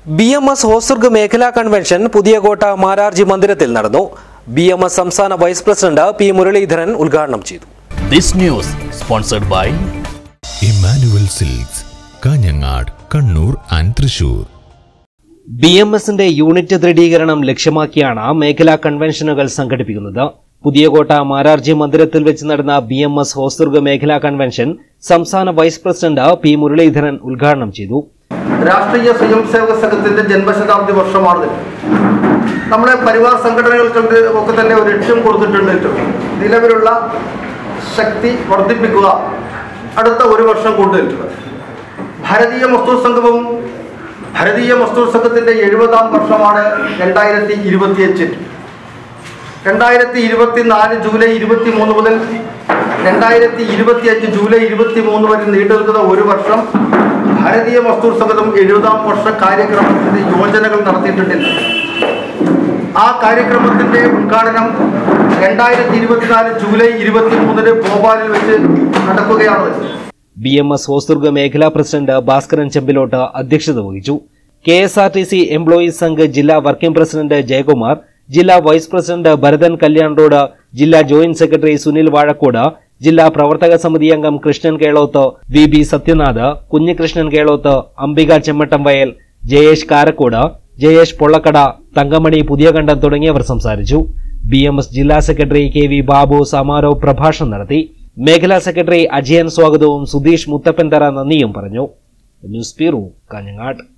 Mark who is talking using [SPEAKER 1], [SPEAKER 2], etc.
[SPEAKER 1] B M S Hosdurg മേഖലാ convention Puthiyakotta Mararji മന്ദിരത്തിൽ നടന്നു ബി എം എസ് സംസ്ഥാന വൈസ് പ്രസിഡന്റ് പി മുരളീധരൻ ഉദ്ഘാടനം ചെയ്തു
[SPEAKER 2] This news sponsored by
[SPEAKER 3] Immanuel Silks Kanhangad Kannur and Thrissur
[SPEAKER 1] B M എസിന്റെ യൂണിറ്റ് ദൃഢീകരണം ലക്ഷ്യമാക്കിയാണ് മേഖലാ കൺവെൻഷനുകൾ സംഘടിപ്പിക്കുന്നത് പുതിയകോട്ട മാരാർജി മന്ദിരത്തിൽ വെച്ച് നടന്ന ബി എം എസ് ഹോസ്ദുർഗ് മേഖലാ കൺവെൻഷൻ സംസ്ഥാന വൈസ് പ്രസിഡന്റ് പി മുരളീധരൻ ഉദ്ഘാടനം ചെയ്തു
[SPEAKER 4] രാഷ്ട്രീയ സ്വയം സേവക സംഘത്തിന്റെ ജന്മശതാബ്ദി വർഷമാണ് നമ്മുടെ പരിവാർ സംഘടനകൾക്ക് ഒക്കെ തന്നെ ഒരു ലക്ഷ്യം കൊടുത്തിട്ടുണ്ട് നിലവിലുള്ള ശക്തി വർദ്ധിപ്പിക്കുക അടുത്ത ഒരു വർഷം കൊണ്ട് ഭാരതീയ മസ്തൂർ സംഘവും ഭാരതീയ മസ്തൂർ സംഘത്തിന്റെ എഴുപതാം വർഷമാണ് രണ്ടായിരത്തി ഇരുപത്തിയഞ്ചിൽ രണ്ടായിരത്തി ഇരുപത്തി നാല് ജൂലൈ ഇരുപത്തി മൂന്ന് മുതൽ രണ്ടായിരത്തി ഇരുപത്തി അഞ്ച് ജൂലൈ ഇരുപത്തി മൂന്ന് വരെ നീണ്ടു നിൽക്കുന്ന ഒരു വർഷം ഭാരതീയ മസ്തൂർ സംഘം എഴുപതാം വർഷ കാര്യക്രമത്തിന്റെ യോജനകൾ നടത്തിയിട്ടുണ്ടില്ല ആ കാര്യക്രമത്തിന്റെ ഉദ്ഘാടനം രണ്ടായിരത്തി ഇരുപത്തിനാല് ജൂലൈ ഇരുപത്തി മൂന്നിന് ഭോപ്പാലിൽ വെച്ച് നടക്കുകയാണ്
[SPEAKER 1] ബി എം എസ് ഹോസ്ദുർഗ് മേഖലാ പ്രസിഡന്റ് ഭാസ്കരൻ ചെമ്പിലോട്ട് അധ്യക്ഷത വഹിച്ചു K S R T C employees Sangh ജില്ലാ വർക്കിംഗ് പ്രസിഡന്റ് ജയകുമാർ ജില്ലാ vice president Bharathan Kalyan road ജില്ലാ ജോയിന്റ് സെക്രട്ടറി സുനിൽ വാഴക്കോട് ജില്ലാ പ്രവർത്തക സമിതി അംഗം കൃഷ്ണൻ കേളോത്ത് വി ബി സത്യനാഥ് കുഞ്ഞികൃഷ്ണൻ കേളോത്ത് അംബിക ചെമ്മട്ടം വയൽ ജയേഷ് കാരക്കോട് ജയേഷ് പൊള്ളക്കട തങ്കമണി പുതിയകണ്ഠൻ തുടങ്ങിയവർ സംസാരിച്ചു ബി എം എസ് ജില്ലാ സെക്രട്ടറി കെ വി ബാബു സമാരോഹ് പ്രഭാഷണം നടത്തി മേഖലാ സെക്രട്ടറി അജയൻ സ്വാഗതവും സുധീഷ് മുത്തപ്പൻതറ നന്ദിയും പറഞ്ഞു ന്യൂസ് ബ്യൂറോ കാഞ്ഞങ്ങാട്